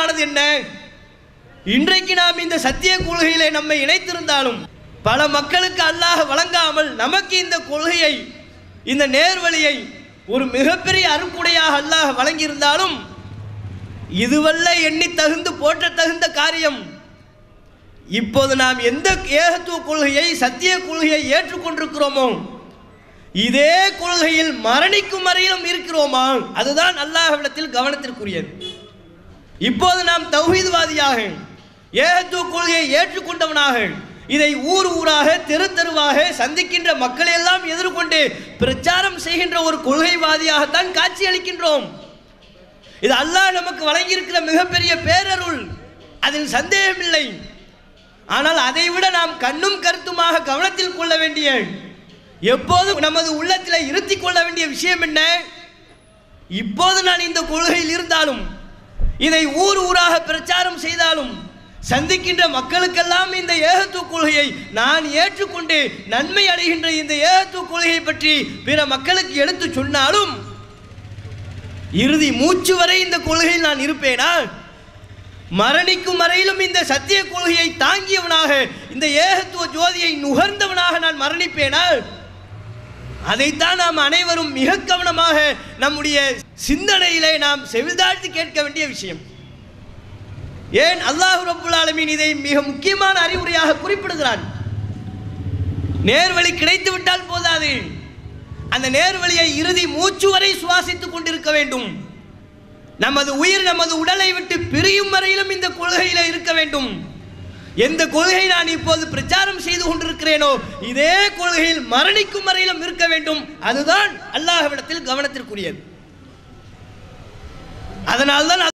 முக்கியமானது என்ன இன்றைக்கு நாம் இந்த சத்திய கொள்கையிலே நம்மை இணைத்திருந்தாலும் பல மக்களுக்கு அல்லாஹ் வழங்காமல் நமக்கு இந்த கொள்கையை இந்த நேர்வழியை ஒரு மிகப்பெரிய அருக்குடையாக அல்லாஹ் வழங்கியிருந்தாலும் இதுவல்ல எண்ணி தகுந்து போற்ற தகுந்த காரியம் இப்போது நாம் எந்த ஏகத்துவ கொள்கையை சத்திய கொள்கையை ஏற்றுக்கொண்டிருக்கிறோமோ இதே கொள்கையில் மரணிக்கும் வரையிலும் இருக்கிறோமா அதுதான் அல்லாஹ்விடத்தில் கவனத்திற்குரியது இப்போது நாம் தௌஹீத்வாதியாக ஏகத்துவ கொள்கையை ஏற்றுக்கொண்டவனாக இதை ஊர் ஊராக தெரு தெருவாக சந்திக்கின்ற மக்களை எல்லாம் எதிர்கொண்டு பிரச்சாரம் செய்கின்ற ஒரு கொள்கைவாதியாகத்தான் காட்சி அளிக்கின்றோம் இது அல்லாஹ் நமக்கு வழங்கியிருக்கிற மிகப்பெரிய பேரருள் அதில் சந்தேகமில்லை ஆனால் அதை விட நாம் கண்ணும் கருத்துமாக கவனத்தில் கொள்ள வேண்டிய எப்போதும் நமது உள்ளத்தில் இருத்திக் கொள்ள வேண்டிய விஷயம் என்ன இப்போது நான் இந்த கொள்கையில் இருந்தாலும் இதை ஊர் ஊராக பிரச்சாரம் செய்தாலும் சந்திக்கின்ற மக்களுக்கெல்லாம் இந்த ஏகத்துவ கொள்கையை நான் ஏற்றுக்கொண்டு நன்மை அடைகின்ற இந்த ஏகத்துவ கொள்கையை பற்றி பிற மக்களுக்கு எடுத்து சொன்னாலும் இறுதி மூச்சு வரை இந்த கொள்கையில் நான் இருப்பேனா மரணிக்கும் வரையிலும் இந்த சத்திய கொள்கையை தாங்கியவனாக இந்த ஏகத்துவ ஜோதியை நுகர்ந்தவனாக நான் மரணிப்பேனா அதைத்தான் நாம் அனைவரும் மிக கவனமாக நம்முடைய சிந்தனையிலே நாம் செவிதாழ்த்தி கேட்க வேண்டிய விஷயம் ஏன் அல்லாஹ் ரப்புல் ஆலமீன் இதை மிக முக்கியமான அறிவுரையாக குறிப்பிடுகிறான் நேர்வழி கிடைத்து விட்டால் போதாது அந்த நேர்வழியை இறுதி மூச்சு வரை சுவாசித்துக் கொண்டிருக்க வேண்டும் நமது உயிர் நமது உடலை விட்டு பிரியும் வரையிலும் இந்த கொள்கையில இருக்க வேண்டும் எந்த கொள்கை நான் இப்போது பிரச்சாரம் செய்து கொண்டிருக்கிறேனோ இதே கொள்கையில் மரணிக்கும் வரையிலும் இருக்க வேண்டும் அதுதான் அல்லாஹ்விடத்தில் கவனத்திற்குரியது அதனால்தான்